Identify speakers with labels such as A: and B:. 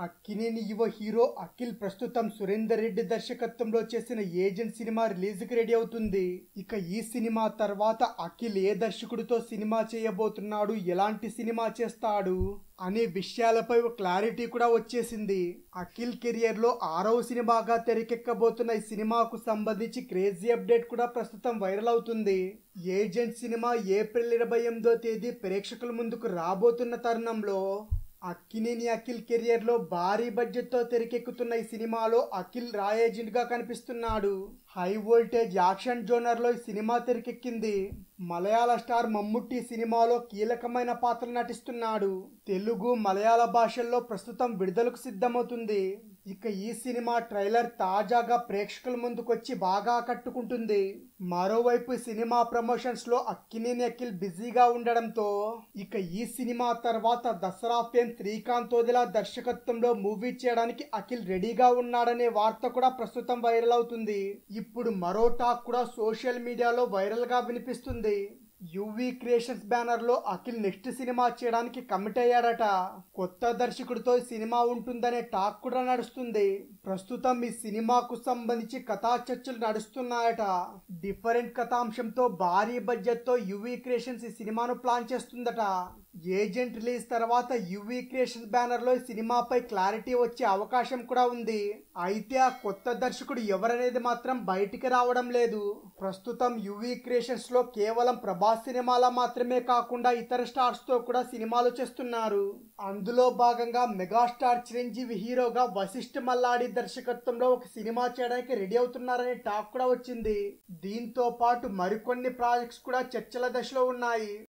A: అక్కినేని యువ హీరో అఖిల్ ప్రస్తుతం సురేందర్ రెడ్డి దర్శకత్వంలో చేసిన ఏజెంట్ సినిమా రిలీజ్ కి రెడీ అవుతుంది ఇక ఈ సినిమా తర్వాత అఖిల్ ఏ దర్శకుడితో సినిమా చేయబోతున్నాడు ఎలాంటి సినిమా చేస్తాడు అనే విషయాలపై ఒక క్లారిటీ కూడా వచ్చేసింది అఖిల్ కెరియర్ లో ఆరవ సినిమాగా తెరకెక్కబోతున్న ఈ సినిమాకు సంబంధించి క్రేజీ అప్డేట్ కూడా ప్రస్తుతం వైరల్ అవుతుంది ఏజెంట్ సినిమా ఏప్రిల్ ఇరవై ఎనిమిదో తేదీ ప్రేక్షకుల ముందుకు రాబోతున్న తరుణంలో అక్కినేని అఖిల్ కెరియర్ లో భారీ బడ్జెట్ తో తెరకెక్కుతున్న ఈ సినిమాలో అఖిల్ రాయ్ ఏజెంట్ గా కనిపిస్తున్నాడు హై వోల్టేజ్ యాక్షన్ జోనర్ లో ఈ సినిమా తెరకెక్కింది మలయాళ స్టార్ మమ్ముట్టి సినిమాలో కీలకమైన పాత్ర నటిస్తున్నాడు తెలుగు మలయాళ భాషల్లో ప్రస్తుతం విడుదలకు సిద్ధమవుతుంది ఇక ఈ సినిమా ట్రైలర్ తాజాగా ప్రేక్షకుల ముందుకొచ్చి బాగా ఆకట్టుకుంటుంది మరోవైపు ఈ సినిమా ప్రమోషన్స్ లో అక్కినేని అఖిల్ బిజీగా ఉండడంతో ఇక ఈ సినిమా తర్వాత దసరా ఫేమ్ శ్రీకాంత్ ఓదిలా దర్శకత్వంలో మూవీ చేయడానికి అఖిల్ రెడీగా ఉన్నాడనే వార్త కూడా ప్రస్తుతం వైరల్ అవుతుంది ఇప్పుడు మరో టాక్ కూడా సోషల్ మీడియాలో వైరల్ గా వినిపిస్తుంది యువి క్రియేషన్స్ బ్యానర్ లో అఖిల్ నెక్స్ట్ సినిమా చేయడానికి కమిట్ అయ్యాడట కొత్త దర్శకుడితో ఈ సినిమా ఉంటుందనే టాక్ కూడా నడుస్తుంది ప్రస్తుతం ఈ సినిమాకు సంబంధించి కథా చర్చలు నడుస్తున్నాయట డిఫరెంట్ కథాంశంతో భారీ బడ్జెట్ తో యువి క్రియేషన్స్ ఈ సినిమాను ప్లాన్ చేస్తుందట ఏజెంట్ రిలీజ్ తర్వాత యువి క్రియేషన్స్ బ్యానర్ లో ఈ సినిమాపై క్లారిటీ వచ్చే అవకాశం కూడా ఉంది అయితే ఆ కొత్త దర్శకుడు ఎవరనేది మాత్రం బయటికి రావడం లేదు ప్రస్తుతం యువి క్రియేషన్స్ లో కేవలం ప్రభాస్ సినిమాల మాత్రమే కాకుండా ఇతర స్టార్స్ తో కూడా సినిమాలు చేస్తున్నారు అందులో భాగంగా మెగాస్టార్ చిరంజీవి హీరోగా వశిష్ఠ మల్లాడి దర్శకత్వంలో ఒక సినిమా చేయడానికి రెడీ అవుతున్నారనే టాక్ కూడా వచ్చింది దీంతో పాటు మరికొన్ని ప్రాజెక్ట్స్ కూడా చర్చల దశలో ఉన్నాయి